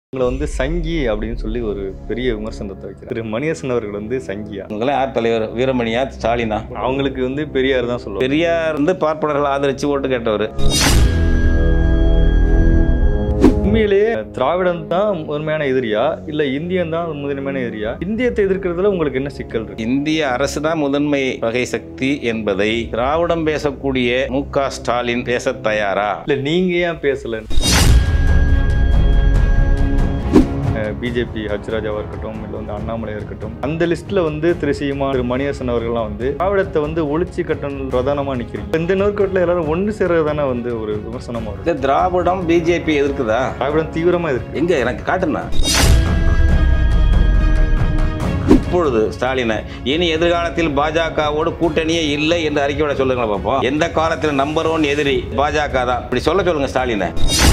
உங்களை வந்து சங்கி அப்படின்னு சொல்லி ஒரு பெரிய விமர்சனத்தை வைக்கிறார் திரு மணியரசன் அவர்கள் வந்து சங்கியா இவங்களாம் யார் தலைவர் வீரமணியா ஸ்டாலினா அவங்களுக்கு வந்து பெரியார் தான் சொல்லுவாங்க பெரியார் வந்து பார்ப்பனர்கள் ஆதரிச்சு ஓட்டு கேட்டவர் உண்மையிலேயே திராவிடம் தான் முதன்மையான எதிரியா இல்ல இந்தியன் தான் முதன்மையான எதிரியா இந்தியத்தை எதிர்க்கிறதுல உங்களுக்கு என்ன சிக்கல் இருக்கு இந்திய அரசு தான் முதன்மை வகை சக்தி என்பதை திராவிடம் பேசக்கூடிய மு க ஸ்டாலின் பேச தயாரா இல்ல நீங்க ஏன் பேசல பிஜேபி ஹச்ராஜாவா இருக்கட்டும் இல்லை வந்து அண்ணாமலையா இருக்கட்டும் அந்த லிஸ்ட்ல வந்து திரு சீமா திரு மணியரசன் அவர்கள்லாம் வந்து திராவிடத்தை வந்து ஒழிச்சு கட்டணும் பிரதானமா நிக்கிறீங்க இந்த நோக்கத்தில் எல்லாரும் ஒன்று சேர்றது தானே வந்து ஒரு விமர்சனமா வரும் இந்த திராவிடம் பிஜேபி எதிர்க்குதா திராவிடம் தீவிரமா இருக்கு எங்க எனக்கு காட்டுனா இப்பொழுது ஸ்டாலினை இனி எதிர்காலத்தில் பாஜகவோடு கூட்டணியே இல்லை என்று அறிக்கையோட சொல்லுங்க பார்ப்போம் எந்த காலத்தில் நம்பர் ஒன் எதிரி பாஜக தான் இப்படி சொல்ல சொல்லுங்க ஸ்டாலினை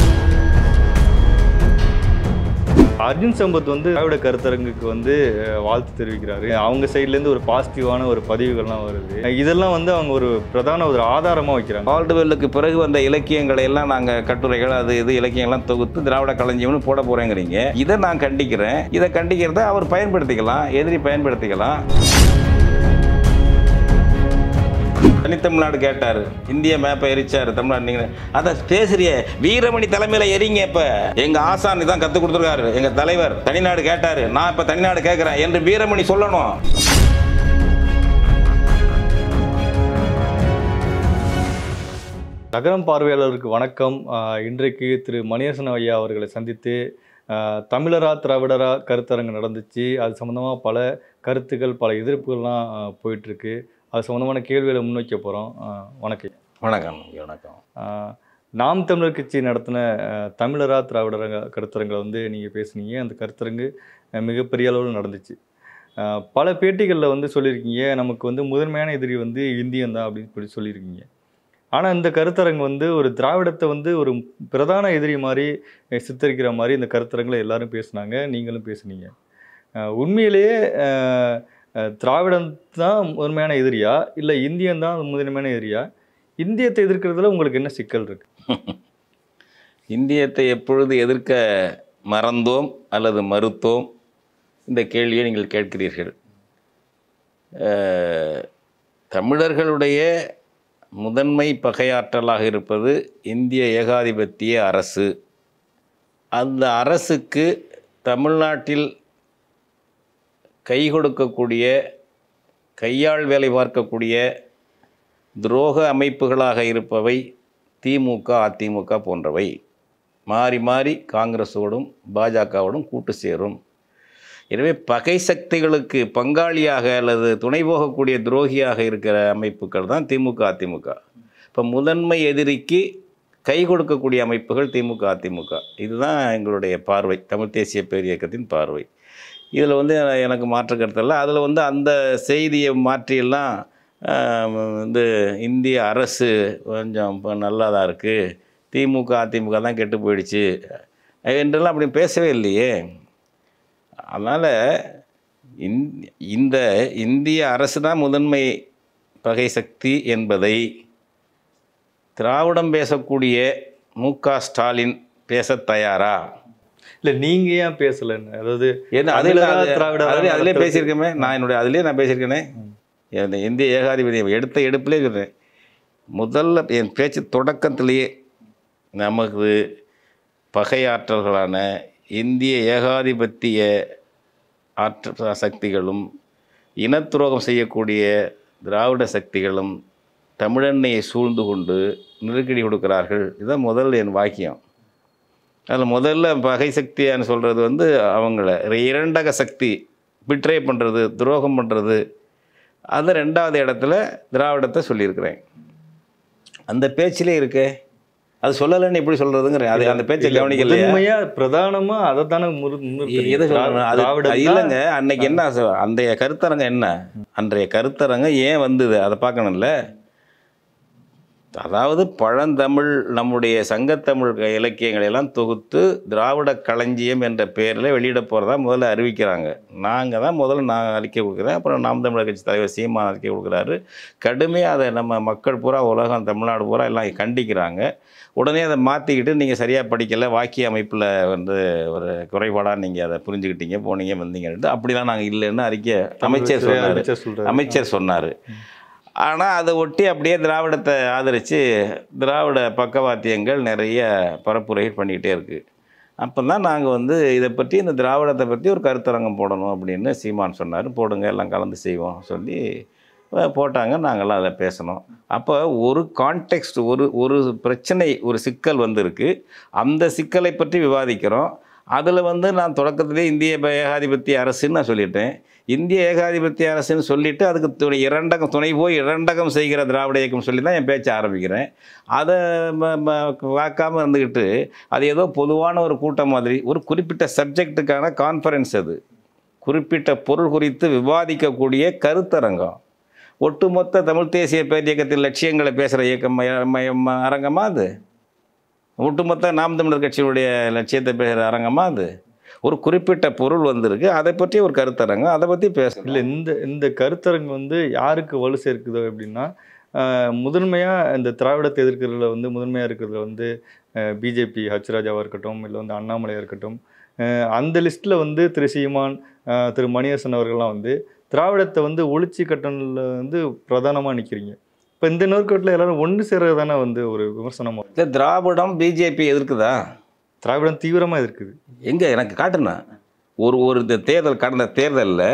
அர்ஜுன் சம்பத் வந்து திராவிட கருத்தரங்குக்கு வந்து அஹ், வாழ்த்து தெரிவிக்கிறாரு அவங்க சைட்ல இருந்து ஒரு பாசிட்டிவான ஒரு பதிவுகள்லாம் வருது இதெல்லாம் வந்து அவங்க ஒரு பிரதான ஒரு ஆதாரமா வைக்கிறாங்க ஆல்டுவெல்லுக்கு பிறகு வந்த இலக்கியங்களை எல்லாம் நாங்கள் கட்டுரைகள் அது இது இலக்கியங்கள்லாம் தொகுத்து திராவிட களஞ்சியம்னு போட போகிறேங்கிறீங்க இதை நான் கண்டிக்கிறேன் இதை கண்டிக்கிறத அவர் பயன்படுத்திக்கலாம் எதிரி பயன்படுத்திக்கலாம் தனித்தமிழ்நாடு கேட்டார் இந்திய மேப்பை எரிச்சார் தமிழ்நாடு நீங்கள் அதை பேசுறிய வீரமணி தலைமையில் எரிங்க இப்போ எங்கள் ஆசான் தான் கற்றுக் கொடுத்துருக்காரு எங்கள் தலைவர் தனிநாடு கேட்டார் நான் இப்போ தனிநாடு கேட்குறேன் என்று வீரமணி சொல்லணும் நகரம் பார்வையாளருக்கு வணக்கம் அஹ், இன்றைக்கு திரு மணியரசன் ஐயா அவர்களை சந்தித்து அஹ், தமிழரா திராவிடரா கருத்தரங்கு நடந்துச்சு அது சம்மந்தமாக பல கருத்துக்கள் பல எதிர்ப்புகள்லாம் அஹ், போயிட்டு இருக்கு அது சம்மந்தமான கேள்விகளை முன்வைக்க போகிறோம் வணக்கம் வணக்கம் வணக்கம் ஆஹ் நாம் தமிழர் கட்சி நடத்தின ஆஹ், தமிழரா திராவிடரங்க கருத்தரங்களை வந்து நீங்கள் பேசுனீங்க அந்த கருத்தரங்கு ஆஹ், மிகப்பெரிய அளவில் நடந்துச்சு ஆஹ், பல பேட்டிகளில் வந்து சொல்லியிருக்கீங்க நமக்கு வந்து முதன்மையான எதிரி வந்து இந்தியன் தான் அப்படின்னு சொல்லி சொல்லியிருக்கீங்க ஆனால் இந்த கருத்தரங்கு வந்து ஒரு திராவிடத்தை வந்து ஒரு பிரதான எதிரி மாதிரி அஹ், சித்தரிக்கிற மாதிரி இந்த கருத்தரங்கில் எல்லாரும் பேசுனாங்க நீங்களும் பேசுனீங்க ஆஹ், உண்மையிலேயே ஆஹ், ஆஹ், திராவிடம் தான் முதன்மையான எதிரியா இல்லை இந்தியன் தான் முதன்மையான எதிரியா இந்தியத்தை எதிர்க்கிறதுல உங்களுக்கு என்ன சிக்கல் இருக்கு இந்தியத்தை எப்பொழுது எதிர்க்க மறந்தோம் அல்லது மறுத்தோம் இந்த கேள்வியை நீங்கள் கேட்கிறீர்கள் அஹ், தமிழர்களுடைய முதன்மை பகையாற்றலாக இருப்பது இந்திய ஏகாதிபத்திய அரசு அந்த அரசுக்கு தமிழ்நாட்டில் கை கொடுக்கக்கூடிய கையாள் வேலை பார்க்கக்கூடிய துரோக அமைப்புகளாக இருப்பவை திமுக அதிமுக போன்றவை மாறி மாறி காங்கிரஸோடும் பாஜகவோடும் கூட்டு சேரும் எனவே பகை சக்திகளுக்கு பங்காளியாக அல்லது துணை போகக்கூடிய துரோகியாக இருக்கிற அமைப்புகள் தான் திமுக அதிமுக இப்போ முதன்மை எதிரிக்கு கை கொடுக்கக்கூடிய அமைப்புகள் திமுக அதிமுக இதுதான் எங்களுடைய பார்வை தமிழ் தேசிய பேரியக்கத்தின் பார்வை இதில் வந்து எனக்கு மாற்று கருத்தல்ல அதில் வந்து அந்த செய்தியை மாற்றியெல்லாம் ஆஹ், வந்து இந்திய அரசு கொஞ்சம் இப்போ நல்லா தான் இருக்குது திமுக அதிமுக தான் கெட்டு போயிடுச்சு என்றெல்லாம் அப்படி பேசவே இல்லையே அதனால் இந்த இந்திய அரசு தான் முதன்மை பகை சக்தி என்பதை திராவிடம் பேசக்கூடிய மு க ஸ்டாலின் பேச தயாரா இல்ல நீங்க ஏன் பேசலன்னு அதாவது என்ன அதில் தமிழரா திராவிடரா அதிலே அதிலே நடத்துறது- பேசியிருக்கேமே நான் என்னுடைய அதிலே நான் பேசியிருக்கேனே இந்த இந்திய ஏகாதிபதியம் எடுத்த எடுப்பிலே சொல்கிறேன் முதல்ல என் பேச்சு தொடக்கத்திலேயே நமது பகையாற்றல்களான இந்திய ஏகாதிபத்திய ஆற்ற சக்திகளும் இனத்துரோகம் செய்யக்கூடிய திராவிட சக்திகளும் தமிழெண்ணையை சூழ்ந்து கொண்டு நெருக்கடி கொடுக்கிறார்கள் இதுதான் முதல் என் வாக்கியம் அதில் முதல்ல பகை சக்தியான்னு சொல்கிறது வந்து அவங்கள இரண்டக சக்தி பிட்ரே பண்ணுறது துரோகம் பண்ணுறது அது ரெண்டாவது இடத்துல திராவிடத்தை சொல்லியிருக்கிறேன் அந்த பேச்சிலே இருக்கே அது சொல்லலைன்னு எப்படி சொல்கிறதுங்கிற அது அந்த பேச்சை இல்ல, கவனிக்கலையா முதன்மையா பிரதானமா அதை தானே முறு- முன்னிறுத்துறீங்க. எதை சொல்லணும் அது திராவிடம் அது தான் இல்லைங்க அன்னைக்கு என்ன சொ- அன்றைய கருத்தரங்கம் என்ன அன்றைய கருத்தரங்கம் ஏன் வந்தது அதை பார்க்கணும்ல அதாவது பழந்தமிழ் நம்முடைய சங்கத்தமிழ் இலக்கியங்களை எல்லாம் தொகுத்து திராவிட களஞ்சியம் என்ற பெயரில் வெளியிட போகிறதா முதல்ல அறிவிக்கிறாங்க நாங்கள் தான் முதல்ல நான் அறிக்கை கொடுக்குறேன் அப்புறம் நாம் தமிழர் கட்சி தலைவர் சீமான் அறிக்கை கொடுக்குறாரு கடுமையாக அதை நம்ம மக்கள் பூரா உலகம் தமிழ்நாடு பூரா எல்லாம் கண்டிக்கிறாங்க உடனே அதை மாற்றிக்கிட்டு நீங்கள் சரியாக படிக்கலை வாக்கிய அமைப்பில் வந்து ஒரு குறைபாடாக நீங்கள் அதை புரிஞ்சுக்கிட்டீங்க போனீங்க வந்தீங்கன்ட்டு அப்படிலாம் நாங்கள் இல்லைன்னு அறிக்கை அமைச்சர் சொன்னார் அமைச்சர் சொல்றாரு அமைச்சர் சொன்னார் ஆனால் அதை ஒட்டி அப்படியே திராவிடத்தை ஆதரித்து திராவிட பக்கவாத்தியங்கள் நிறைய பரப்புரைகள் பண்ணிக்கிட்டே இருக்குது அப்போ தான் நாங்கள் வந்து இதை பற்றி இந்த திராவிடத்தை பற்றி ஒரு கருத்தரங்கம் போடணும் அப்படின்னு சீமான் சொன்னார் போடுங்க எல்லாம் கலந்து செய்வோம் சொல்லி அஹ், போட்டாங்க நாங்கள்லாம் அதை பேசணும் அப்போ ஒரு கான்டெக்ஸ்ட் ஒரு ஒரு பிரச்சனை ஒரு சிக்கல் வந்திருக்கு அந்த சிக்கலை பற்றி விவாதிக்கிறோம் அதில் வந்து நான் தொடக்கத்திலே இந்திய ப- ஏகாதிபத்திய அரசுன்னு நான் சொல்லிட்டேன் இந்திய ஏகாதிபத்திய அரசுன்னு சொல்லிட்டு அதுக்கு துணை இரண்டகம் துணை போய் இரண்டகம் செய்கிற திராவிட இயக்கம் சொல்லி தான் என் பேச்சை ஆரம்பிக்கிறேன் அதை ம- ம- பார்க்காம இருந்துக்கிட்டு அது ஏதோ பொதுவான ஒரு கூட்டம் மாதிரி ஒரு குறிப்பிட்ட சப்ஜெக்ட்டுக்கான கான்ஃபரன்ஸ் அது குறிப்பிட்ட பொருள் குறித்து விவாதிக்கக்கூடிய கருத்தரங்கம் ஒட்டுமொத்த தமிழ் தேசிய பேரியக்கத்தின் லட்சியங்களை பேசுகிற இயக்கம் மய- மய- அரங்கமா அது ஒட்டுமொத்த நாம் தமிழர் கட்சியினுடைய லட்சியத்தை பேசுகிற அரங்கமா அது ஒரு குறிப்பிட்ட பொருள் வந்திருக்கு அதை பற்றி ஒரு கருத்தரங்கம் அதை பற்றி பேசணும் இல்ல இந்த இந்த கருத்தரங்கு வந்து யாருக்கு வலு சேர்க்குது அப்படின்னா ஆஹ், முதன்மையா இந்த திராவிடத்தை எதிர்க்கிறதுல வந்து முதன்மையா இருக்கிறதுல வந்து பிஜேபி ஹச் ராஜாவா இருக்கட்டும் இல்லை வந்து அண்ணாமலையா இருக்கட்டும் ஆஹ், அந்த லிஸ்ட்ல வந்து திரு சீமான் ஆஹ், திரு மணியரசன் அவர்கள்லாம் வந்து திராவிடத்தை வந்து ஒழிச்சு கட்டணில் வந்து பிரதானமா நிக்கிறீங்க இப்போ இந்த நோக்கத்தில் எல்லாரும் ஒன்று சேர்றது தானே வந்து ஒரு விமர்சனமா இல்லை திராவிடம் பிஜேபி எதிர்க்குதா திராவிடம் தீவிரமா இருக்குது எங்கே எனக்கு காட்டுனா ஒரு ஒரு இந்த தேர்தல் கடந்த தேர்தலில்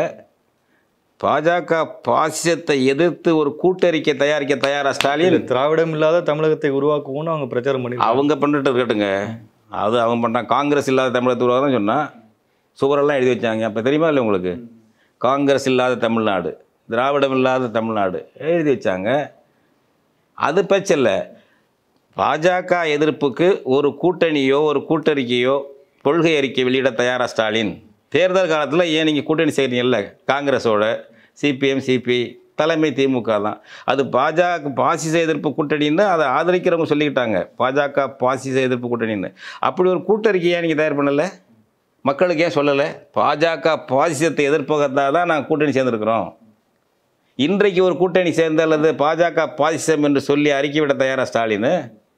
பாஜக பாசிசத்தை எதிர்த்து ஒரு கூட்டறிக்கை தயாரிக்க தயாரா ஸ்டாலின் திராவிடம் இல்லாத தமிழகத்தை உருவாக்குவோம்னு அவங்க பிரச்சாரம் பண்ணி அவங்க பண்ணிட்டு இருக்கட்டுங்க அது அவங்க பண்ணான் காங்கிரஸ் இல்லாத தமிழகத்தை உருவாக தான் சொன்னால் சுவரெல்லாம் எழுதி வச்சாங்க அப்போ தெரியுமா இல்லை உங்களுக்கு காங்கிரஸ் இல்லாத தமிழ்நாடு திராவிடம் இல்லாத தமிழ்நாடு எழுதி வச்சாங்க அது பிரச்சனை இல்லை பாஜக எதிர்ப்புக்கு ஒரு கூட்டணியோ ஒரு கூட்டறிக்கையோ கொள்கை அறிக்கை வெளியிட தயாரா ஸ்டாலின் தேர்தல் காலத்தில் ஏன் நீங்கள் கூட்டணி செய்கிறீங்கல்ல காங்கிரஸோட சிபிஎம் சிபி தலைமை திமுக தான் அது பாஜக பாசிச எதிர்ப்பு கூட்டணின்னு அதை ஆதரிக்கிறவங்க சொல்லிக்கிட்டாங்க பாஜக பாசிச எதிர்ப்பு கூட்டணின்னு அப்படி ஒரு கூட்டறிக்கையை நீங்கள் தயார் பண்ணலை மக்களுக்கு ஏன் சொல்லலை பாஜக பாசிசத்தை எதிர்ப்பதாக தான் நாங்கள் கூட்டணி சேர்ந்துருக்கிறோம் இன்றைக்கு ஒரு கூட்டணி சேர்ந்த அல்லது பாஜக பாசிசம் என்று சொல்லி அறிக்கை விட தயாரா ஸ்டாலின்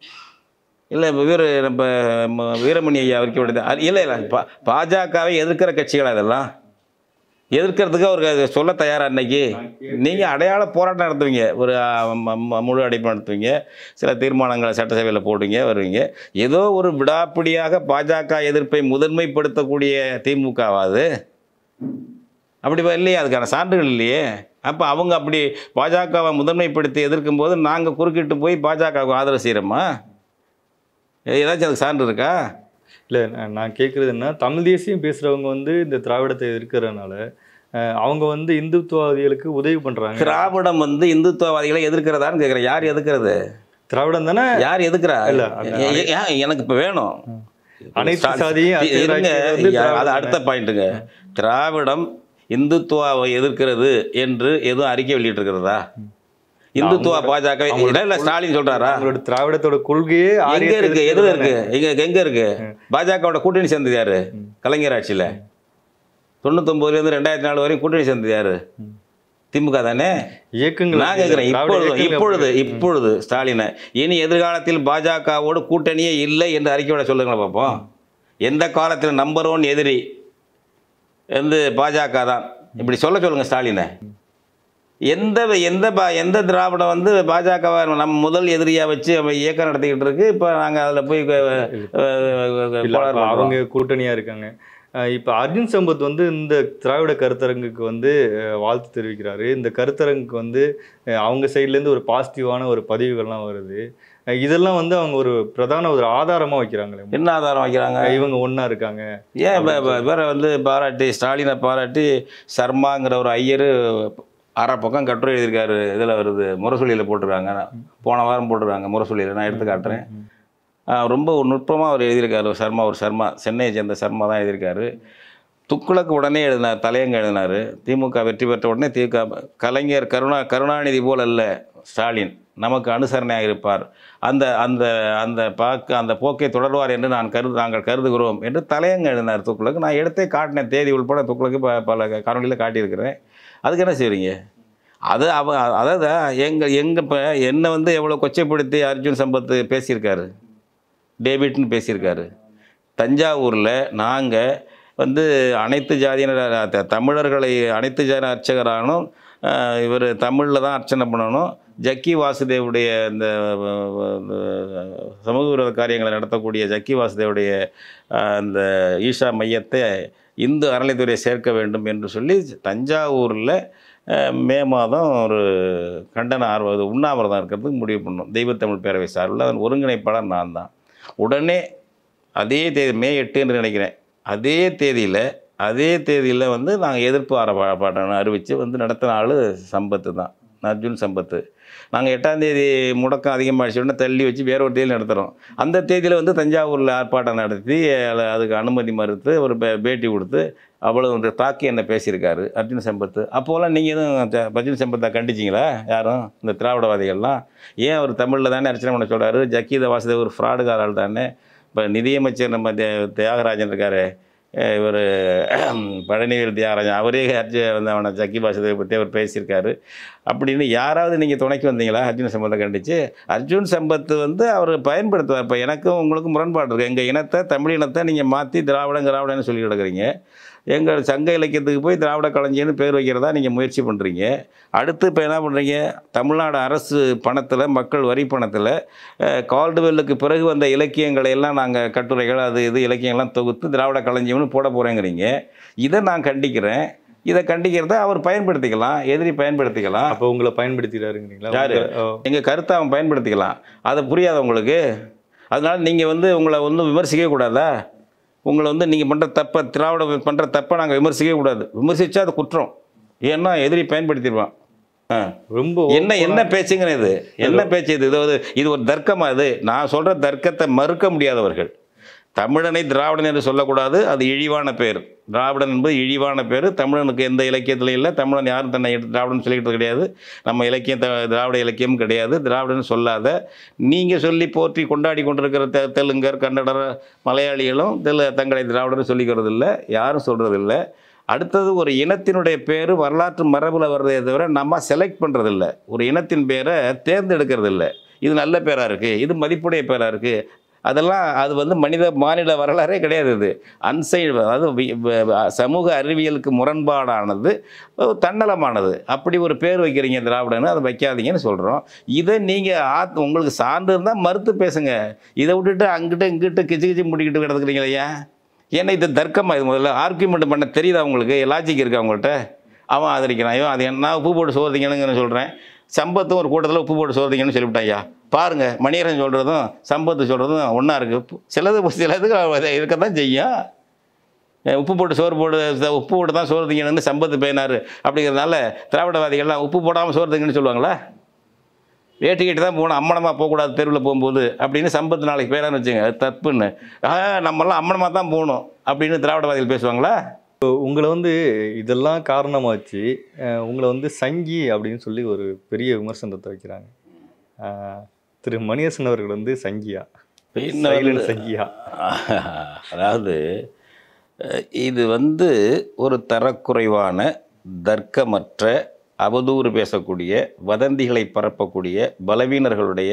இல்லை வீர நம்ம ம- வீரமணி ஐயா அறிக்கை விட இல்லை இல்லை பா பாஜகவை எதிர்க்கிற கட்சிகள் அதெல்லாம் எதிர்க்கிறதுக்கு அவருக்கு அது சொல்ல தயாரா இன்னைக்கு நீங்கள் அடையாள போராட்டம் நடத்துவீங்க ஒரு ஆ, ம- ம- முழு அடைப்பு நடத்துவீங்க சில தீர்மானங்களை சட்டசபையில் போடுவீங்க வருவீங்க ஏதோ ஒரு விடாப்பிடியாக பாஜக எதிர்ப்பை முதன்மைப்படுத்தக்கூடிய திமுகவாது அப்படி வ- இல்லையே அதுக்கான சான்றுகள் இல்லையே அப்போ அவங்க அப்படி பாஜகவை முதன்மைப்படுத்தி எதிர்க்கும் போது நாங்கள் குறுக்கிட்டு போய் பாஜகவுக்கு ஆதரவு செய்கிறோமா ஏதாச்சும் அதுக்கு சான்று இருக்கா இல்லை நான் நான் கேட்குறது என்ன தமிழ் தேசியம் பேசுகிறவங்க வந்து இந்த திராவிடத்தை எதிர்க்கிறதுனால அஹ், அவங்க வந்து இந்துத்துவவாதிகளுக்கு உதவி பண்ணுறாங்க திராவிடம் வந்து இந்துத்துவவாதிகளை எதிர்க்கிறதான்னு கேட்குறேன் யார் எதிர்க்கிறது திராவிடம் தானே யார் எதிர்க்கிறா இல்ல, அந்த ஏ- ஏ- ஏன் எனக்கு இப்போ வேணும் அனைத்து சாதியும் இருங்க, அத்தியராட்சியை வந்து யா- அது திராவிடம் அடுத்த பாயிண்ட்டுங்க திராவிடம் இந்துத்துவாவை எதிர்க்கிறது என்று எதுவும் அறிக்கை வெளியிட்டிருக்கிறதா இந்துத்துவா பாஜக இல்ல இல்ல ஸ்டாலின் சொல்றாரா அவங்களோட திராவிடத்தோட கொள்கையே எங்க ஆரியத்தை இருக்கு எதுல எதிர்க்கிறது இருக்கு எங்க எங்க இருக்கு பாஜகவோட கூட்டணி சேர்ந்தது யாரு கலைஞர் ஆட்சியில தொண்ணூத்தொன்பதுல இருந்து ரெண்டாயிரத்தி நாலு வரையும் கூட்டணி சேர்ந்தது யாரு திமுக தானே இயக்கங்கள் நான் கேட்குறேன் திராவிட இப்பொழுது இயக்கங்கள் இப்பொழுது இப்பொழுது ஸ்டாலினை இனி எதிர்காலத்தில் பாஜகவோடு கூட்டணியே இல்லை என்று அறிக்கையோட சொல்லுங்களேன் பார்ப்போம் எந்த காலத்தில் நம்பர் ஒன் எதிரி வந்து பாஜக தான் இப்படி சொல்ல சொல்லுங்க ஸ்டாலினை எந்த எந்த பா எந்த திராவிடம் வந்து பாஜகவை நம்ம முதல் எதிரியாக வச்சு அவன் இயக்கம் நடத்திக்கிட்டு இருக்கு இப்போ நாங்கள் அதில் போய் அஹ், அஹ், இல்ல, கோளாறு அப்ப பண்றோம். அவங்க கூட்டணியா இருக்காங்க அஹ் இப்ப அர்ஜுன் சம்பத் வந்து இந்த திராவிட கருத்தரங்குக்கு வந்து அஹ், வாழ்த்து தெரிவிக்கிறாரு இந்த கருத்தரங்குக்கு வந்து அஹ், அவங்க சைட்ல இருந்து ஒரு பாசிட்டிவான ஒரு பதிவுகள்லாம் வருது அஹ் இதெல்லாம் வந்து அவங்க ஒரு பிரதான ஒரு ஆதாரமா வைக்கிறாங்களே என்ன ஆதாரம் வைக்கிறாங்க அஹ் இவங்க ஒண்ணா இருக்காங்க ஏன் இப்ப- இப்ப இவரை வந்து பாராட்டி ஸ்டாலினை பாராட்டி சர்மாங்கிற ஒரு ஐயர் அரை பக்கம் கட்டுரை எழுதியிருக்காரு இதில் வருது முரசொலியில் போட்டிருக்காங்க போன வாரம் போட்டிருக்காங்க முரசொலியில் நான் எடுத்து காட்டுறேன் ஆஹ் ரொம்ப ஒரு நுட்பமாக அவர் எழுதியிருக்காரு ஒரு சர்மா ஒரு சர்மா சென்னையை சேர்ந்த சர்மா தான் எழுதியிருக்காரு துக்குளக்கு உடனே எழுதினார் தலையங்க எழுதினார் திமுக வெற்றி பெற்ற உடனே திமுக கலைஞர் கருணா கருணாநிதி போல் அல்ல ஸ்டாலின் நமக்கு அனுசரணையாக இருப்பார் அந்த அந்த அந்த பாக்கு அந்த போக்கை தொடர்வார் என்று நான் கருது நாங்கள் கருதுகிறோம் என்று தலையங்க எழுதினார் துக்ளக் நான் எடுத்தே காட்டினேன் தேதி உள்பட துக்ளக்கு ப பல காணொலியில் காட்டியிருக்கிறேன் அதுக்கு என்ன செய்வீங்க அது அவ அதாவது எங்கள் எங்கள் இப்போ என்னை வந்து எவ்வளோ கொச்சைப்படுத்தி அர்ஜுன் சம்பத் பேசியிருக்காரு டேவிட்னு பேசியிருக்காரு தஞ்சாவூரில் நாங்கள் வந்து அனைத்து ஜாதியினர் த- தமிழர்களை அனைத்து ஜாதி அர்ச்சகரானும் இவர் தமிழில் தான் அர்ச்சனை பண்ணணும் ஜக்கி வாசுதேவுடைய இந்த அஹ், சமூக விரோத காரியங்களை நடத்தக்கூடிய ஜக்கி வாசுதேவுடைய அஹ், அந்த ஈஷா மையத்தை இந்து அறநிலைத்துறையை சேர்க்க வேண்டும் என்று சொல்லி தஞ்சாவூரில் அஹ், மே மாதம் ஒரு கண்டன ஆர்வம் உண்ணாவிரதம் இருக்கிறதுக்கு முடிவு பண்ணோம் தெய்வத்தமிழ் பேரவை சார்பில் அதன் ஒருங்கிணைப்பாளர் நான் தான் உடனே அதே தேதி மே எட்டுன்னு நினைக்கிறேன் அதே தேதியில் அதே தேதியில் வந்து நாங்கள் எதிர்ப்பு ஆரப்பாட்டம் அறிவித்து வந்து நடத்தின ஆள் சம்பத்து தான் அர்ஜுன் சம்பத்து நாங்கள் எட்டாம் தேதி முடக்கம் அதிகமாகிடுச்சு உடனே தள்ளி வச்சு வேற ஒரு தேதியில் நடத்துகிறோம் அந்த தேதியில் வந்து தஞ்சாவூரில் ஆர்ப்பாட்டம் நடத்தி அஹ், அதுக்கு அனுமதி மறுத்து ஒரு பே- பேட்டி கொடுத்து அவ்வளோ வந்து தாக்கி என்ன பேசியிருக்காரு அர்ஜுன் சம்பத்து அப்போலாம் நீங்கள் எதுவும் த- அர்ஜுன் சம்பத்தை கண்டிச்சிங்களா யாரும் இந்த திராவிடவாதிகள்லாம் ஏன் அவர் தமிழில் தானே அர்ச்சனை பண்ண சொல்கிறாரு ஜக்கீத வாசுதேவ் ஒரு ஃப்ராடுகார ஆள் தானே இப்போ நிதியமைச்சர் நம்ம தே- தியாகராஜன் இருக்காரு இவர் பழனிவேல் தியாகராஜன் அவரே அர்ஜு வந்து அவனை ஜக்கி வாசுதேவை பற்றி அவர் பேசியிருக்காரு அப்படின்னு யாராவது நீங்கள் துணைக்கு வந்தீங்களா அர்ஜுன் சம்பத்தை கண்டிச்சு அர்ஜுன் சம்பத்து வந்து அவர் பயன்படுத்துவார் இப்போ எனக்கும் உங்களுக்கும் முரண்பாடு இருக்குது எங்கள் இனத்தை தமிழ் இனத்தை நீங்கள் மாற்றி திராவிடம் திராவிடன்னு சொல்லி கிடக்குறீங்க எங்கள் சங்க இலக்கியத்துக்கு போய் திராவிட களஞ்சியன்னு பேர் வைக்கிறதா நீங்கள் முயற்சி பண்ணுறீங்க அடுத்து இப்போ என்ன பண்ணுறீங்க தமிழ்நாடு அரசு பணத்தில் மக்கள் வரி பணத்தில் கால்டுவெல்லுக்கு பிறகு வந்த இலக்கியங்களை எல்லாம் நாங்கள் கட்டுரைகள் அது இது இலக்கியங்கள்லாம் தொகுத்து திராவிட களஞ்சியம்னு போட போகிறேங்கிறீங்க இதை நான் கண்டிக்கிறேன் இதை கண்டிக்கிறத அவர் பயன்படுத்திக்கலாம் எதிரி பயன்படுத்திக்கலாம் அப்போ உங்களை பயன்படுத்திக்கிறாருங்கிறீங்களா யாரு? உங்க- ஓ, எங்கள் கருத்தை அவன் பயன்படுத்திக்கலாம் அதை புரியாத உங்களுக்கு அதனால நீங்கள் வந்து உங்களை வந்து விமர்சிக்கவே கூடாதா உங்களை வந்து நீங்கள் பண்ணுற தப்பை திராவிட பண்ணுற தப்பை நாங்கள் விமர்சிக்கவே கூடாது விமர்சித்தா அது குற்றம் ஏன்னா எதிரி பயன்படுத்திடுவான் ஆ ரொம்ப என்ன என்ன பேச்சுங்கிற இது என்ன பேச்சு இது இது ஒரு இது ஒரு தர்க்கமா இது நான் சொல்ற தர்க்கத்தை மறுக்க முடியாதவர்கள் தமிழனை திராவிடன் என்று சொல்லக்கூடாது அது இழிவான பேர் திராவிடன் என்பது இழிவான பேர் தமிழனுக்கு எந்த இலக்கியத்திலும் இல்லை தமிழன் யாரும் தன்னை திராவிடன் சொல்லிக்கிட்டு கிடையாது நம்ம இலக்கியம் த- திராவிட இலக்கியம் கிடையாது திராவிடன் சொல்லாத நீங்கள் சொல்லி போற்றி கொண்டாடி கொண்டிருக்கிற தெ தெலுங்கர் கன்னடர் மலையாளிகளும் தெலு தங்களை திராவிடர் சொல்லிக்கிறது இல்லை யாரும் சொல்கிறது இல்லை அடுத்தது ஒரு இனத்தினுடைய பேர் வரலாற்று மரபில் வர்றதே தவிர நம்ம செலக்ட் பண்ணுறதில்ல ஒரு இனத்தின் பேரை தேர்ந்தெடுக்கிறது இல்லை இது நல்ல பேராக இருக்குது இது மதிப்புடைய பேராக இருக்குது அதெல்லாம் அது வந்து மனித மாநில வரலாறே கிடையாது இது அன்சைடு அதாவது வி- வ- சமூக அறிவியலுக்கு முரண்பாடானது அஹ் தன்னலமானது அப்படி ஒரு பேர் வைக்கிறீங்க திராவிடன்னு அதை வைக்காதீங்கன்னு சொல்கிறோம் இதை நீங்கள் ஆத் உங்களுக்கு சான்று இருந்தால் மறுத்து பேசுங்க இதை விட்டுட்டு அங்கிட்டு இங்கிட்டு கிச்சு கிச்சு முடிக்கிட்டு கிடக்குறீங்களே ஏன் ஏன்னா இது தர்க்கமாக இது முதல்ல ஆர்குமெண்ட் பண்ண தெரியுதா உங்களுக்கு லாஜிக் இருக்கா அவங்கள்ட்ட அவன் ஆதரிக்கிறான் ஐயோ அது என்ன உப்பு போட்டு சோதிங்கன்னு சொல்கிறேன் சம்பத்தும் ஒரு கூட்டத்தில் உப்பு போட்டு சோதிங்கன்னு சொல்லிவிட்டான் ஐயா பாருங்க மணியரன் சொல்கிறதும் சம்பத்து சொல்கிறதும் ஒன்றா இருக்குது சிலது சிலது இருக்க தான் செய்யும் அஹ் உப்பு போட்டு சோறு போடு ச- உப்பு போட்டு தான் சோறு திங்கணும்னு சம்பத்து பேனார் அப்படிங்கிறதுனால திராவிடவாதிகள்லாம் உப்பு போடாமல் சோறு திங்கன்னு சொல்லுவாங்களா வேட்டி கட்டி தான் போகணும் அம்மனமாக போகக்கூடாது தெருவில் போகும்போது அப்படின்னு சம்பத்து நாளைக்கு பேரான்னு வச்சுங்க அது தப்புன்னு ஆ நம்மலாம் அம்மனமாக தான் போகணும் அப்படின்னு திராவிடவாதிகள் பேசுவாங்களா உங்களை வந்து இதெல்லாம் காரணமாச்சு அஹ், உங்களை வந்து சங்கி அப்படின்னு சொல்லி ஒரு பெரிய விமர்சனத்தை வைக்கிறாங்க அஹ், திரு மணியரசன் அவர்கள் வந்து சங்கியா இன்னும் வந்து- Silent சங்கியா அதாவது அஹ், இது வந்து ஒரு தரக்குறைவான தர்க்கமற்ற அவதூறு பேசக்கூடிய வதந்திகளை பரப்பக்கூடிய பலவீனர்களுடைய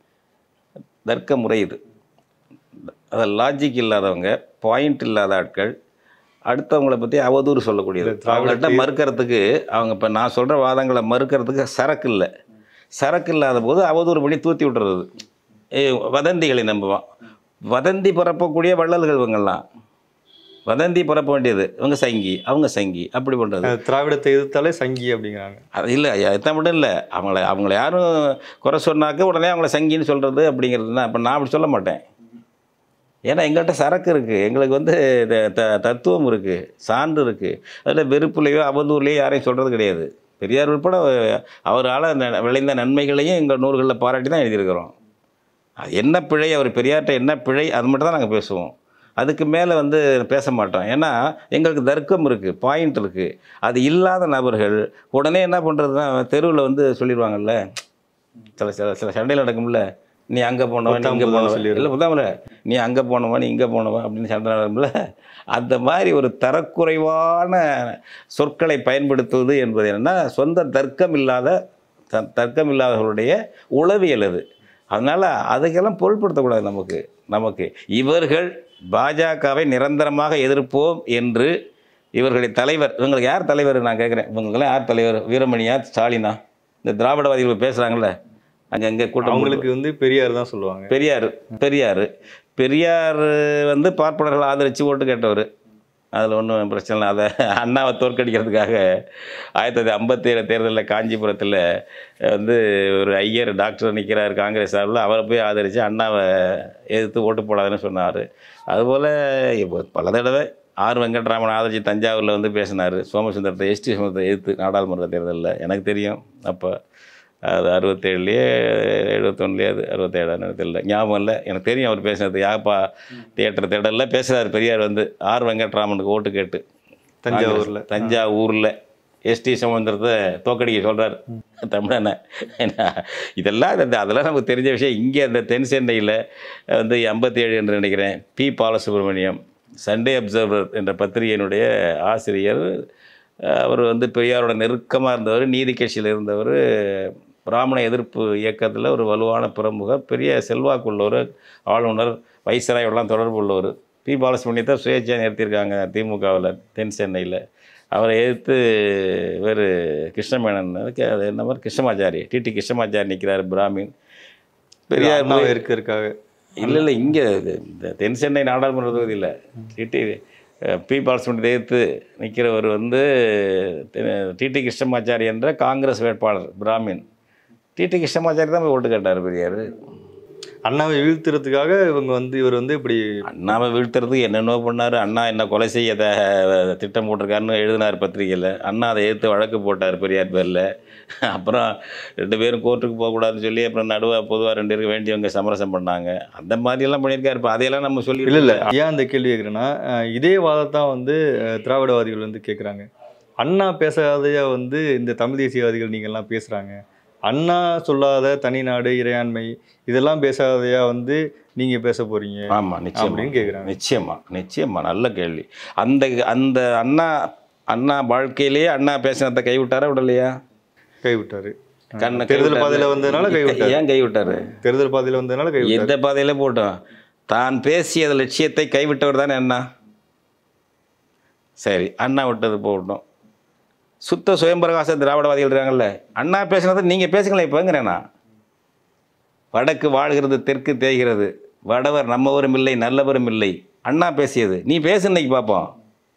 தர்க்க முறை இது அது லாஜிக் இல்லாதவங்க பாயிண்ட் இல்லாத ஆட்கள் அடுத்தவங்களை பற்றி அவதூறு சொல்லக்கூடியது இந்த திராவிட அவங்கள்ட்ட மறுக்கிறதுக்கு அவங்க இப்போ நான் சொல்கிற வாதங்களை மறுக்கிறதுக்கு சரக்கு இல்லை சரக்கு இல்லாத போது அவதூறு பண்ணி தூத்தி விட்டுறது ஏ வதந்திகளை நம்புவான் வதந்தி பரப்பக்கூடிய வள்ளல்கள் இவங்கெல்லாம் வதந்தி பரப்ப வேண்டியது இவங்க சங்கி அவங்க சங்கி அப்படி பண்ணுறது அஹ், திராவிடத்தை எதிர்த்தாலே சங்கி அப்படிங்கிறாங்க அது இல்லை எத்தனை மட்டும் இல்லை அவங்கள அவங்கள யாரும் குறை சொன்னாக்க உடனே அவங்கள சங்கின்னு சொல்கிறது அப்படிங்கிறது தான் இப்போ நான் அப்படி சொல்ல மாட்டேன் ஏன்னா எங்கள்கிட்ட சரக்கு இருக்குது எங்களுக்கு வந்து த- த- தத்துவம் இருக்குது சான்று இருக்குது அதில் வெறுப்புலையோ அவதூறுலையோ யாரையும் சொல்கிறது கிடையாது பெரியார் உட்பட அவரால் ந- விளைந்த நன்மைகளையும் எங்கள் நூல்களில் பாராட்டி தான் எழுதியிருக்கிறோம் அது என்ன பிழை அவர் பெரியார்கிட்ட என்ன பிழை அது மட்டும் தான் நாங்கள் பேசுவோம் அதுக்கு மேலே வந்து பேச மாட்டோம் ஏன்னா எங்களுக்கு தர்க்கம் இருக்குது பாயிண்ட் இருக்குது அது இல்லாத நபர்கள் உடனே என்ன பண்ணுறதுனா தெருவில் வந்து சொல்லிடுவாங்கல்ல சில சில சில சண்டையில் நடக்கும்ல நீ அங்கே போனவன் நீ இங்கே பத்தாம் போனவன் சொல்லிடுறது. இல்லை புத்தாமல நீ அங்கே போனவன் நீ இங்கே போனவன் அப்படின்னு சண்டை நடக்கும்ல அந்த மாதிரி ஒரு தரக்குறைவான சொற்களை பயன்படுத்துவது என்பது என்னன்னா சொந்த தர்க்கம் இல்லாத த- தர்க்கம் இல்லாதவர்களுடைய உளவியல் அது அதனால் அதுக்கெல்லாம் பொருட்படுத்தக்கூடாது நமக்கு நமக்கு இவர்கள் பாஜகவை நிரந்தரமாக எதிர்ப்போம் என்று இவர்களுடைய தலைவர் இவங்களுக்கு யார் தலைவர் நான் கேட்குறேன் இவங்களுக்கெல்லாம் யார் தலைவர் வீரமணியா ஸ்டாலினா இந்த திராவிடவாதிகள் பேசுகிறாங்கல்ல அங்கே அங்கே கூட்டம் போட்டு- அவங்களுக்கு வந்து பெரியார் தான் சொல்லுவாங்க பெரியார் பெரியார் பெரியார் வந்து பார்ப்பனர்கள் ஆதரித்து ஓட்டு கேட்டவர் அதில் ஒன்றும் பிரச்சனை இல்லை அதை அண்ணாவை தோற்கடிக்கிறதுக்காக ஆயிரத்தி தொள்ளாயிரத்தி ஐம்பத்தேழு தேர்தலில் காஞ்சிபுரத்தில் வந்து ஒரு ஐயர் டாக்டர் நிற்கிறார் காங்கிரஸ் சார்பில் அவரை போய் ஆதரித்து அண்ணாவை எதிர்த்து ஓட்டு போடாதுன்னு சொன்னார் அதுபோல் இப்போ பல தடவை ஆர் வெங்கட்ராமன் ஆதரிச்சு தஞ்சாவூரில் வந்து பேசினார் சோமசுந்தரத்தை எஸ்டி சோமசுந்தரத்தை எதிர்த்து நாடாளுமன்ற தேர்தலில் எனக்கு தெரியும் அப்போ அது அறுபத்தேழுலையே எழுபத்தொன்னுலேயே அது அறுபத்தேழான்னு தெரியல ஞாபகம் இல்லை எனக்கு தெரியும் அவர் பேசினது யாப்பா தியேட்டர் தேடலில் பேசுகிறார் பெரியார் வந்து ஆர் வெங்கட்ராமனுக்கு ஓட்டு கேட்டு தஞ்சாவூர்ல தஞ்சாவூரில் எஸ்டி சமுத்திரத்தை தோக்கடிக்க சொல்கிறார் தமிழனை ஏன்னா இதெல்லாம் இந்த- அதெல்லாம் நமக்கு தெரிஞ்ச விஷயம் இங்கே அந்த தென் சென்னையில் வந்து ஐம்பத்தி ஏழு என்று நினைக்கிறேன் பி பாலசுப்ரமணியம் சண்டே அப்சர்வர் என்ற பத்திரிகையினுடைய ஆசிரியர் அஹ், அவர் வந்து பெரியாரோட நெருக்கமாக இருந்தவர் நீதி கட்சியில் இருந்தவர் பிராமண எதிர்ப்பு இயக்கத்தில் ஒரு வலுவான பிரமுகர் பெரிய செல்வாக்கு உள்ளவர் ஆளுநர் வைசராயோடலாம் தொடர்பு உள்ளவர் பி பாலசுப்ரமணியத்தை சுயேட்சையாக நிறுத்தியிருக்காங்க திமுகவில் தென் சென்னையில் அவரை எதிர்த்து இவர் கிருஷ்ணமேனன் அதுக்கு அது என்ன மாதிரி கிருஷ்ணமாச்சாரி டிடி கிருஷ்ணமாச்சாரி நிற்கிறார் பிராமின் பெரியார் அண்ணாவை இருக்கிறதுக்காக இல்லை இல்லை இங்கே இந்த தென் சென்னை நாடாளுமன்ற தொகுதியில் டிடி பி பாலசுமணி எதிர்த்து நிற்கிறவர் வந்து டிடி கிருஷ்ணமாச்சாரி என்ற காங்கிரஸ் வேட்பாளர் பிராமின் டிடி கிருஷ்ணமாச்சாரி தான் போய் ஓட்டு கேட்டார் பெரியார் அண்ணாவை வீழ்த்துறதுக்காக இவங்க வந்து இவர் வந்து இப்படி அண்ணாவை வீழ்த்துறதுக்கு என்னென்னோ பண்ணார் அண்ணா என்ன கொலை செய்ய த- திட்டம் போட்டிருக்காருன்னு எழுதினார் பத்திரிகையில் அண்ணா அதை எதிர்த்து வழக்கு போட்டார் பெரியார் பேரில் அப்புறம் ரெண்டு பேரும் கோர்ட்டுக்கு போகக்கூடாதுன்னு சொல்லி அப்புறம் நடுவாக பொதுவாக ரெண்டு பேருக்கு வேண்டியவங்க சமரசம் பண்ணாங்க அந்த மாதிரியெல்லாம் பண்ணியிருக்காரு இப்போ அதையெல்லாம் நம்ம சொல்லி இல்ல இல்ல ஏன் அந்த கேள்வி கேட்குறேன்னா அஹ், இதே வாதத்தான் வந்து அஹ், திராவிடவாதிகள் வந்து கேட்குறாங்க அண்ணா பேசாதையா வந்து இந்த தமிழ் தேசியவாதிகள் நீங்கள்லாம் பேசுறாங்க அண்ணா சொல்லாத தனிநாடு இறையாண்மை இதெல்லாம் பேசாதையா வந்து நீங்க பேச போறீங்க ஆமாம் நிச்சயமா அப்படின்னு கேட்குறாங்க நிச்சயமா நிச்சயமா நல்ல கேள்வி அந்த அந்த அண்ணா அண்ணா வாழ்க்கையிலேயே அண்ணா பேசினதை கைவிட்டாரா விடலையா கைவிட்டாரு கண்ணை தேர்தல் கைவிட்டாரு. பாதையில வந்ததுனால கைவிட்டாரு ஏன் கைவிட்டாரு தேர்தல் பாதையில வந்ததுனால கைவிட்டாரு எந்த பாதையில போட்டோம் தான் பேசிய லட்சியத்தை கைவிட்டவர் தானே அண்ணா சரி அண்ணா விட்டது போகட்டும் சுத்த சுயம்பிரகாச திராவிடவாதிகள் இருக்காங்கல்ல அண்ணா பேசுனதை நீங்கள் பேசுங்களேன் இப்போங்கிறேண்ணா வடக்கு வாழ்கிறது தெற்கு தேய்கிறது வடவர் நம்மவரும் இல்லை நல்லவரும் இல்லை அண்ணா பேசியது நீ பேசு இன்னைக்கு பார்ப்போம்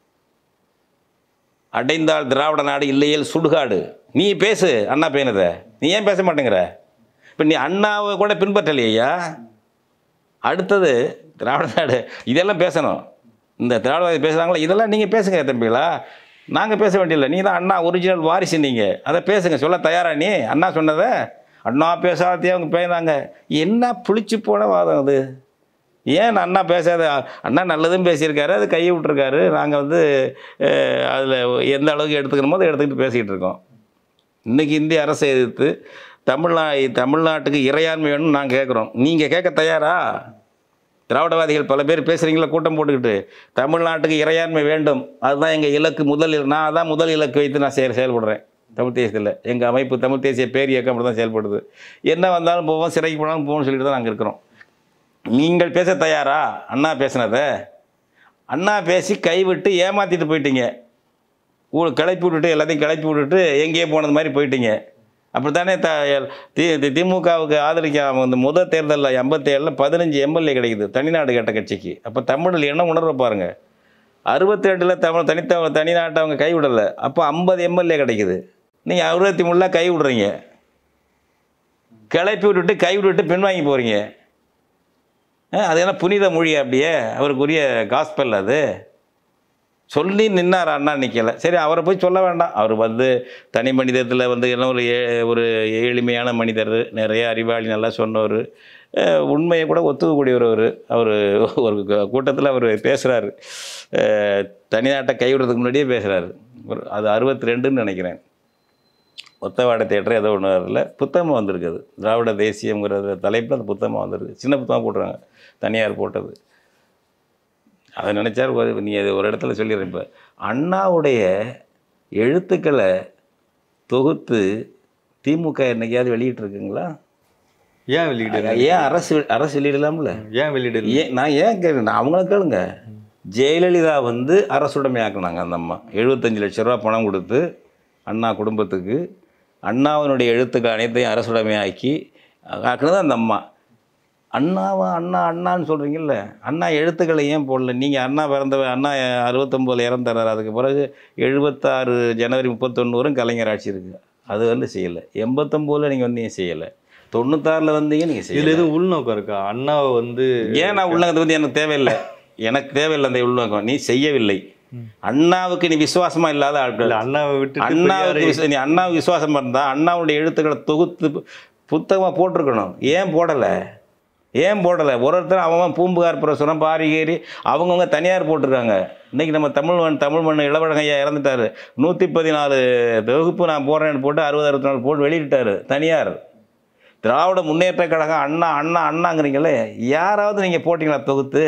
அடைந்தால் திராவிட நாடு இல்லையேல் சுடுகாடு நீ பேசு அண்ணா பேனத நீ ஏன் பேச மாட்டேங்கிற இப்போ நீ அண்ணாவை கூட பின்பற்றலையா அடுத்தது திராவிட நாடு இதெல்லாம் பேசணும் இந்த திராவிடவாதி பேசுகிறாங்களா இதெல்லாம் நீங்கள் பேசுங்க தம்பிகளா நாங்கள் பேச வேண்டியதில்லை நீ தான் அண்ணா ஒரிஜினல் வாரிசு நீங்கள் அதை பேசுங்க சொல்ல தயாரா நீ அண்ணா சொன்னதை அண்ணா பேசாதே அவங்க பேசுனாங்க என்ன புளிச்சு போன வாதம் அது ஏன் அண்ணா பேசாத அண்ணா நல்லதும் பேசியிருக்காரு அது கையை விட்டுருக்காரு நாங்கள் வந்து அதில் எந்த அளவுக்கு எடுத்துக்கணுமோ அதை எடுத்துக்கிட்டு பேசிக்கிட்டு இருக்கோம் இன்றைக்கி இந்திய அரசை எதிர்த்து தமிழ்நா தமிழ்நாட்டுக்கு இறையாண்மை வேணும்னு நாங்கள் கேட்குறோம் நீங்கள் கேட்க தயாரா திராவிடவாதிகள் பல பேர் பேசுகிறீங்களா கூட்டம் போட்டுக்கிட்டு தமிழ்நாட்டுக்கு இறையாண்மை வேண்டும் அதுதான் எங்கள் இலக்கு முதல் இல- நான் அதான் முதல் இலக்கு வைத்து நான் செயல் செயல்படுறேன் தமிழ் தேசியத்தில் எங்கள் அமைப்பு தமிழ் தேசிய பேர் இயக்கம் அப்படி தான் செயல்படுது என்ன வந்தாலும் போவோம் சிறைக்கு போனாலும் போவோம்னு சொல்லிட்டு தான் நாங்கள் இருக்கிறோம் நீங்கள் பேச தயாரா அண்ணா பேசுனதை அண்ணா பேசி கைவிட்டு ஏமாற்றிட்டு போயிட்டீங்க ஊ கிளப்பி விட்டுட்டு எல்லாத்தையும் கிளப்பி விட்டுட்டு எங்கேயோ போனது மாதிரி போயிட்டீங்க அப்படி தானே த தி தி- திமுகவுக்கு ஆதரிக்காம இந்த முதல் தேர்தலில் எண்பத்தேழில் பதினஞ்சு எம்எல்ஏ கிடைக்குது தனிநாடு கேட்ட கட்சிக்கு அப்போ தமிழில் என்ன உணர்வை பாருங்க அறுபத்தெட்டில் தமிழ் தனித்த தனிநாட்டை அவங்க கைவிடலை அப்போ ஐம்பது எம்எல்ஏ கிடைக்குது நீங்கள் அறுபத்தி மூணில் கை விடுறீங்க கிளப்பி விட்டுட்டு கை விட்டுட்டு பின்வாங்கி போகிறீங்க அது என்ன புனித மொழி அப்படியே அவருக்குரிய காஸ்பல் அது சொல்லி நின்னார் அண்ணா நிற்கல சரி அவரை போய் சொல்ல வேண்டாம் அவர் வந்து தனி மனிதத்தில் வந்து என்ன ஒரு ஏ- ஒரு எளிமையான மனிதர் நிறைய அறிவாளி நல்லா சொன்னவர் அஹ் உண்மையை கூட ஒத்துக்கக்கூடியவர் அவர் அவர் ஒரு கூட்டத்தில் அவர் பேசுகிறாரு தனிநாட்டை கைவிடுறதுக்கு முன்னாடியே பேசுகிறாரு ஒரு அது அறுபத்தி ரெண்டுன்னு நினைக்கிறேன் ஒத்தவாடை தேட்டர் ஏதோ ஒன்று அதில் புத்தகமாக வந்திருக்குது திராவிட தேசியங்கிற தலைப்பில் அந்த புத்தகமாக வந்திருக்கு சின்ன புத்தகம் போட்டுருங்க தனியார் போட்டது அதை நினச்சார் ஒரு- நீ அது ஒரு இடத்துல சொல்லிடுற இப்போ அண்ணாவுடைய எழுத்துக்களை தொகுத்து திமுக என்னைக்காவது வெளியிட்டிருக்குங்களா ஏன் வெளியிடல ஏன் அரசு அரசு வெளியிடலாம்ல ஏன் வெளியிடல ஏன் நான் ஏன் கேட்குறேன் அவங்கள கேளுங்க ஜெயலலிதா வந்து அரசுடைமையாக்குனாங்க அந்த அம்மா எழுபத்தஞ்சு லட்ச ரூபா பணம் கொடுத்து அண்ணா குடும்பத்துக்கு அண்ணாவினுடைய எழுத்துக்கள் அனைத்தையும் அரசுடைமையாக்கி ஆக்குனது அந்த அம்மா அண்ணாவா அண்ணா அண்ணான்னு சொல்கிறீங்கல்ல அண்ணா எழுத்துக்களை ஏன் போடல நீங்கள் அண்ணா பிறந்த அண்ணா அறுபத்தொம்போதில் இறந்துறாரு அதுக்கு பிறகு எழுபத்தாறு ஜனவரி முப்பத்தொன்று கலைஞர் ஆட்சி இருக்குது அது வந்து செய்யலை எண்பத்தொம்போதில் நீங்கள் வந்து ஏன் செய்யலை தொண்ணூத்தாறில் வந்தீங்க நீங்கள் செய்யலை இதுல எதுவும் உள்நோக்கம் இருக்கா அண்ணாவை வந்து ஏன் நான் உள்ளங்கத்தை வந்து எனக்கு தேவையில்லை எனக்கு தேவையில்லை அந்த உள்நோக்கம் நீ செய்யவில்லை அண்ணாவுக்கு நீ விசுவாசமா இல்லாத ஆட்கள் இல்ல அண்ணாவை விட்டு அண்ணாவுக்கு விசு- நீ அண்ணாவுக்கு விசுவாசம் இருந்தா அண்ணாவுடைய எழுத்துக்களை தொகுத்து பு- புத்தகமா போட்டிருக்கணும் ஏன் போடலை ஏன் போடலை ஒரு ஒருத்தர் அவன் பூம்புகார் பிரசுரம் பாரிகேரி அவங்கவுங்க தனியார் போட்டிருக்காங்க இன்னைக்கு நம்ம தமிழ் மண் தமிழ் மண் இளவழகன் ஐயா இறந்துட்டாரு நூற்றி பதினாலு தொகுப்பு நான் போடுறேன்னு போட்டு அறுபது அறுபத்தி நாலு போட்டு வெளியிட்டாரு தனியார் திராவிட முன்னேற்ற கழகம் அண்ணா அண்ணா அண்ணாங்கிறீங்களே யாராவது நீங்கள் போட்டிங்களா தொகுத்து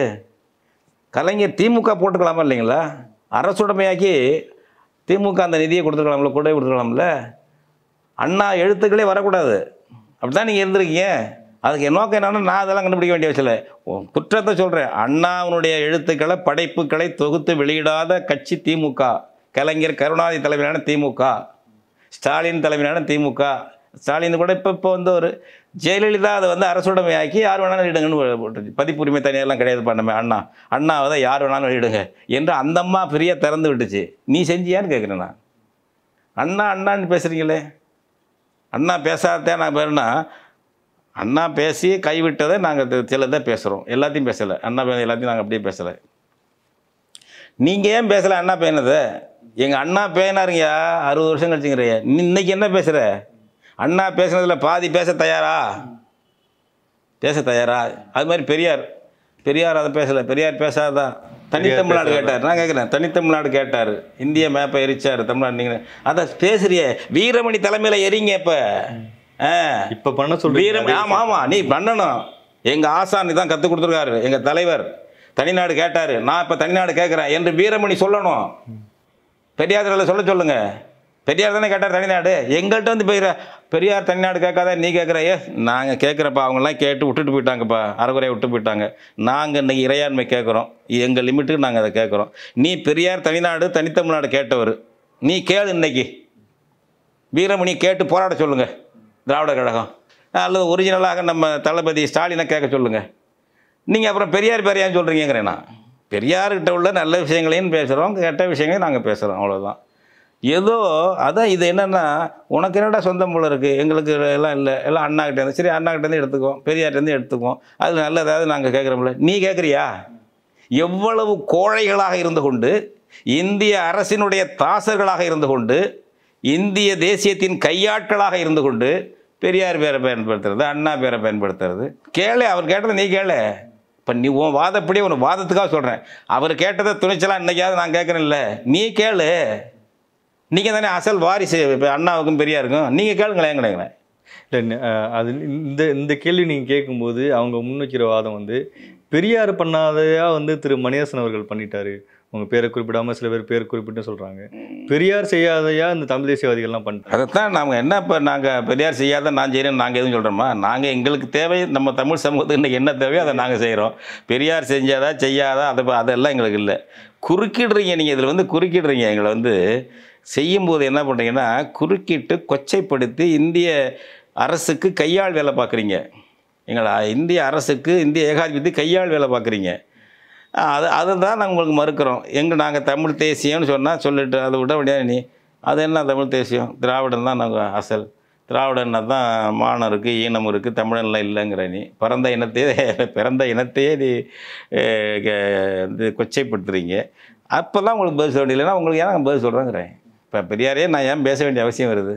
கலைஞர் திமுக போட்டுக்கலாமா இல்லைங்களா அரசுடைமையாக்கி திமுக அந்த நிதியை கொடுத்துருக்கலாம்ல கொடை கொடுத்துருக்கலாம்ல அண்ணா எழுத்துக்களே வரக்கூடாது அப்படி தான் நீங்கள் இருந்திருக்கீங்க அதுக்கு என் நோக்கம் என்னன்னா நான் அதெல்லாம் கண்டுபிடிக்க வேண்டிய அவசியம் இல்லை உன் குற்றத்தை சொல்கிறேன் அண்ணாவுடைய எழுத்துக்களை படைப்புகளை தொகுத்து வெளியிடாத கட்சி திமுக கலைஞர் கருணாநிதி தலைமையிலான திமுக ஸ்டாலின் தலைமையிலான திமுக ஸ்டாலின் கூட இப்போ இப்போ வந்து ஒரு ஜெயலலிதா அதை வந்து அரசுடைமையாக்கி யார் வேணாலும் வெளியிடுங்கன்னு போட்டுருச்சு பதிப்புரிமை தனியாரெல்லாம் கிடையாது பண்ணமே அண்ணா அண்ணாவை தான் யார் வேணாலும் வெளியிடுங்க என்று அந்த அம்மா ஃப்ரீயாக திறந்து விட்டுச்சு நீ செஞ்சியான்னு கேட்குறேன் நான் அண்ணா அண்ணான்னு பேசுகிறீங்களே அண்ணா பேசாதே நான் பேருனா அண்ணா பேசி கைவிட்டதை நாங்கள் சிலதை பேசுகிறோம் எல்லாத்தையும் பேசலை அண்ணா பே- எல்லாத்தையும் நாங்கள் அப்படியே பேசலை நீங்கள் ஏன் பேசலை அண்ணா பேனது எங்கள் அண்ணா பேனாருங்கய்யா அறுபது வருஷம் கழிச்சுங்கிறையா நீ இன்னைக்கு என்ன பேசுகிற அண்ணா பேசுனதுல பாதி பேச தயாரா பேச தயாரா அது மாதிரி பெரியார் பெரியார் அதை பேசலை பெரியார் பேசாதான் தனித்தமிழ்நாடு கேட்டார் நான் கேட்குறேன் தனித்தமிழ்நாடு கேட்டார் இந்திய மேப்பை எரிச்சார் தமிழ்நாடு நீங்கள் அதை பேசுறியே வீரமணி தலைமையில் எரிங்க இப்போ ஆ இப்ப பண்ண வீரம் சொல்றீங்க ஆமாம் ஆமாம் நீ பண்ணணும் எங்கள் ஆசான் தான் கற்றுக் கொடுத்துருக்காரு எங்கள் தலைவர் தனிநாடு கேட்டார் நான் இப்போ தனிநாடு கேட்குறேன் என்று வீரமணி சொல்லணும் பெரியார் தலைவர் சொல்ல சொல்லுங்க பெரியார் தானே கேட்டார் தனிநாடு எங்கள்கிட்ட வந்து பெரிய பெரியார் தனிநாடு கேட்காத நீ கேட்குற ஏ நாங்கள் கேட்குறப்பா அவங்கெல்லாம் கேட்டு விட்டுட்டு போயிட்டாங்கப்பா அறகுறையை விட்டு போயிட்டாங்க நாங்கள் இன்னைக்கு இறையாண்மை கேட்குறோம் எங்கள் லிமிட்டுக்கு நாங்கள் அதை கேட்குறோம் நீ பெரியார் தனிநாடு தனித்தமிழ்நாடு கேட்டவர் நீ கேளு இன்னைக்கு வீரமணி கேட்டு போராட சொல்லுங்க திராவிட கழகம் அல்லது ஒரிஜினலாக நம்ம தளபதி ஸ்டாலினை கேட்க சொல்லுங்க நீங்கள் அப்புறம் பெரியார் பெரியார்னு சொல்கிறீங்கிறேன் நான் பெரியார்கிட்ட உள்ள நல்ல விஷயங்களையும் பேசுகிறோம் கெட்ட விஷயங்களையும் நாங்கள் பேசுகிறோம் அவ்வளோதான் ஏதோ அதான் இது என்னென்னா உனக்கு என்னடா சொந்தம் போல இருக்குது எங்களுக்கு எல்லாம் இல்லை எல்லாம் அண்ணா கிட்ட இருந்து சரி அண்ணா கிட்ட இருந்து எடுத்துக்குவோம் பெரியார்ட்டேருந்து எடுத்துக்குவோம் அது நல்லதாவது நாங்கள் கேட்குறோம்ல நீ கேட்குறியா எவ்வளவு கோழைகளாக இருந்து கொண்டு இந்திய அரசினுடைய தாசர்களாக இருந்து கொண்டு இந்திய தேசியத்தின் கையாட்களாக இருந்து கொண்டு பெரியார் பேரை பயன்படுத்துறது அண்ணா பேரை பயன்படுத்துறது கேளு அவர் கேட்டதை நீ கேளு இப்போ நீ உன் வாதப்படி உன் வாதத்துக்காக சொல்கிறேன் அவர் கேட்டதை துணிச்சலாம் இன்னைக்காவது நான் கேட்குறேன்ல நீ கேளு நீங்கள் தானே அசல் வாரிசு இப்போ அண்ணாவுக்கும் பெரியாருக்கும் நீங்கள் கேளுங்களேன் கிடையாது இல்ல, ந- அஹ், அது இந்த இந்த கேள்வி நீங்க கேட்கும்போது அவங்க முன்வைக்கிற வாதம் வந்து பெரியார் பண்ணாதையா வந்து திரு மணியரசன் அவர்கள் பண்ணிட்டாரு உங்க பேரை குறிப்பிடாம சில பேர் பேர் குறிப்பிட்டு சொல்றாங்க பெரியார் செய்யாதையா இந்த தமிழ் தேசியவாதிகள்லாம் பண்ணிட்டாங்க அதைத்தான் நாங்கள் என்ன இப்போ நாங்கள் பெரியார் செய்யாத நான் செய்கிறேன் நாங்கள் எதுவும் சொல்கிறோமா நாங்கள் எங்களுக்கு தேவை நம்ம தமிழ் சமூகத்துக்கு இன்னைக்கு என்ன தேவையோ அதை நாங்கள் செய்கிறோம் பெரியார் செஞ்சாதா செய்யாதா அதை ப- அதெல்லாம் எங்களுக்கு இல்லை குறுக்கிடுறீங்க நீங்கள் இதில் வந்து குறுக்கிடுறீங்க எங்களை வந்து செய்யும்போது என்ன பண்ணுறீங்கன்னா குறுக்கிட்டு கொச்சைப்படுத்தி இந்திய அரசுக்கு கையாள் வேலை பார்க்குறீங்க எங்களை இந்திய அரசுக்கு இந்திய ஏகாதிபத்தி கையாள் வேலை பார்க்குறீங்க அது அதுதான் நாங்கள் உங்களுக்கு மறுக்கிறோம் எங்கே நாங்கள் தமிழ் தேசியம்னு சொன்னால் சொல்லிட்டு அதை விட முடியாது நீ அது என்ன தமிழ் தேசியம் திராவிடன் தான் நாங்கள் அசல் திராவிடன்னா தான் மானம் இருக்குது ஈனம் இருக்குது தமிழன்லாம் இல்லைங்கிற நீ பிறந்த இனத்தையே பிறந்த இனத்தையே நீ அஹ், க- இது கொச்சைப்படுத்துறீங்க அப்போ தான் உங்களுக்கு பதில் சொல்ல இல்லைன்னா உங்களுக்கு ஏன் நான் பதில் சொல்கிறேங்கிறேன் இப்போ பெரியாரே நான் ஏன் பேச வேண்டிய அவசியம் வருது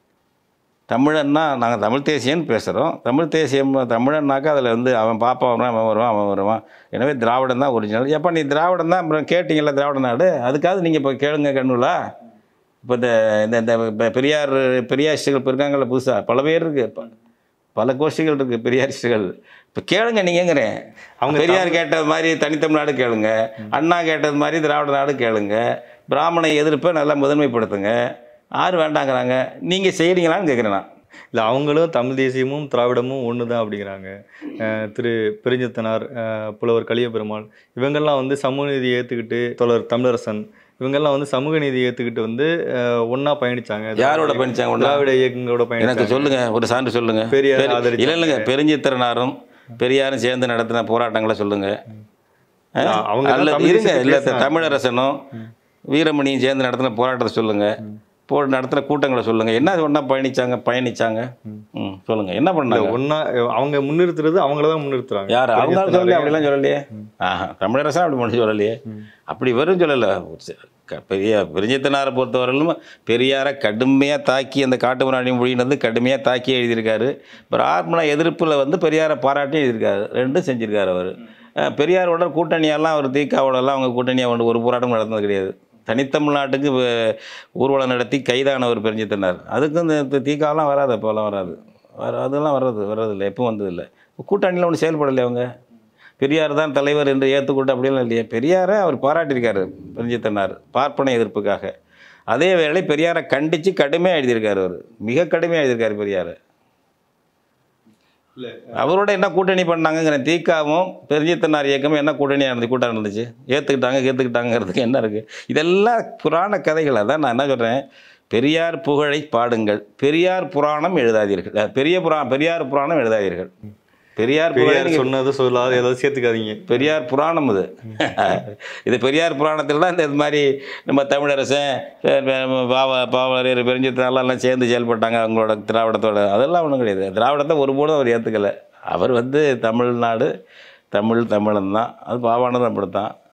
தமிழன்னா நாங்கள் தமிழ் தேசியம்னு பேசுகிறோம் தமிழ் தேசியம் தமிழன்னாக்கா அதில் வந்து அவன் பாப்பா வருவான் அவன் வருவான் அவன் வருவான் எனவே திராவிடம் தான் ஒரிஜினல் எப்போ நீ திராவிடம் தான் அப்புறம் கேட்டிங்கல்ல திராவிட நாடு அதுக்காவது நீங்கள் இப்போ கேளுங்க கண்ணுலா இப்போ இந்த இந்த இந்த பெ- பெரியார் பெரியாரிஸ்டுகள் இப்போ இருக்காங்கல்ல புதுசாக பல பேர் இருக்கு ப- பல கோஷ்டிகள் இருக்குது பெரியாரிஸ்டுகள் இப்போ கேளுங்க நீங்கங்கிறேன் அவங்க பெரியார் கேட்டது மாதிரி தனித்தமிழ்நாடு கேளுங்க அண்ணா கேட்டது மாதிரி திராவிட நாடு கேளுங்க பிராமண எதிர்ப்பை நல்லா முதன்மைப்படுத்துங்க யார் வேண்டாங்கிறாங்க நீங்கள் செய்கிறீங்களான்னு கேட்குறேன் நான் இல்லை அவங்களும் தமிழ் தேசியமும் திராவிடமும் ஒன்று தான் அப்படிங்கிறாங்க அஹ் திரு பெருஞ்சத்தனார் அஹ் புலவர் கலியபெருமாள் இவங்கெல்லாம் வந்து சமூக நீதி ஏற்றுக்கிட்டு தொடர் தமிழரசன் இவங்கெல்லாம் வந்து சமூக நீதி ஏற்றுக்கிட்டு வந்து ஒன்றா பயணிச்சாங்க யாரோட பயணிச்சாங்க ஒண்ணா? திராவிட இயக்கங்களோட எனக்கு பயணிச்சாங்க சொல்லுங்க ஒரு சான்று சொல்லுங்க பெரியார் பெரி- ஆதரிச்சாங்க. இல்ல இல்லைங்க பெருஞ்சித்திரனாரும் பெரியாரும் சேர்ந்து நடத்தின போராட்டங்களை சொல்லுங்க ஆ? அவங்க தான் அல்லது தமிழ் இருங்க தேசியத்தை இல்ல பேசுனாங்க. தமிழரசனும் வீரமணியும் சேர்ந்து நடத்தின போராட்டத்தை சொல்லுங்க போ நடத்தின கூட்டங்களை சொல்லுங்க என்ன ஒன்றா பயணிச்சாங்க பயணிச்சாங்க ம் சொல்லுங்க என்ன பண்ணாங்க ஒன்றா அவங்க முன்னிறுத்துறது அவங்கள தான் முன்னிறுத்துறாங்க யார் அவங்க பெருஞ்சத்தனார் சொல்லலையே அப்படிலாம் சொல்லலையே ஆஹா தமிழரசன் அப்படி மட்டும் சொல்லலையே அப்படி வெறும் சொல்லலை க- பெரிய பெருஞ்சித்தனாரை பொறுத்தவரையிலும் பெரியாரை கடுமையாக தாக்கி அந்த காட்டுமிராணி மொழியினது கடுமையாக தாக்கி எழுதியிருக்காரு பிரார்மண எதிர்ப்பில் வந்து பெரியாரை பாராட்டி எழுதியிருக்காரு ரெண்டும் செஞ்சிருக்காரு அவர் பெரியாரோட கூட்டணியெல்லாம் அவர் தீக்காவோடலாம் அவங்க கூட்டணியாக ஒன்று ஒரு போராட்டம் நடந்தது கிடையாது தனித்தமிழ்நாட்டுக்கு வ- ஊர்வலம் நடத்தி கைதானவர் பெருஞ்சித்தனார் அதுக்கு இந்த தீக்காவெல்லாம் வராது அப்போல்லாம் வராது வர அதெல்லாம் வர்றது வர்றதில்லை எப்பவும் வந்ததில்லை கூட்டணியில் ஒன்று செயல்படலை அவங்க பெரியார் தான் தலைவர் என்று ஏற்றுக்கொண்டு அப்படியெல்லாம் இல்லையே பெரியாரை அவர் பாராட்டியிருக்காரு பெருஞ்சித்தனார் பார்ப்பன எதிர்ப்புக்காக அதே வேளை பெரியாரை கண்டித்து கடுமையாக எழுதியிருக்காரு அவர் மிக கடுமையாக எழுதியிருக்காரு பெரியாரை இல்ல. அவரோட என்ன கூட்டணி பண்ணாங்கங்கிற தீக்காவும் பெருஞ்சித்தனார் இயக்கமும் என்ன கூட்டணியாக இருந்துச்சு கூட்டம் இருந்துச்சு ஏற்றுக்கிட்டாங்க ஏற்றுக்கிட்டாங்கிறதுக்கு என்ன இருக்குது இதெல்லாம் புராண கதைகள் அதான் நான் என்ன சொல்கிறேன் பெரியார் புகழை பாடுங்கள் பெரியார் புராணம் எழுதாதீர்கள் அஹ், பெரிய புரா பெரியார் புராணம் எழுதாதீர்கள் பெரியார் புகழை பெரியார் நீங்க- சொன்னது சொல்லாத ஏதாவது சேர்த்துக்காதீங்க பெரியார் புராணம் இது இது பெரியார் புராணத்தில் தான் இந்த இது மாதிரி நம்ம தமிழரசன் அஹ் பாவ பாவலர் பெருஞ்சித்தனாலாம் எல்லாம் சேர்ந்து செயல்பட்டாங்க அவங்களோட திராவிடத்தோட அதெல்லாம் ஒன்றும் கிடையாது திராவிடத்தை ஒருபோதும் அவர் ஏற்றுக்கலை அவர் வந்து தமிழ்நாடு தமிழ் தமிழன் தான் அது பாவானதும் அப்படித்தான்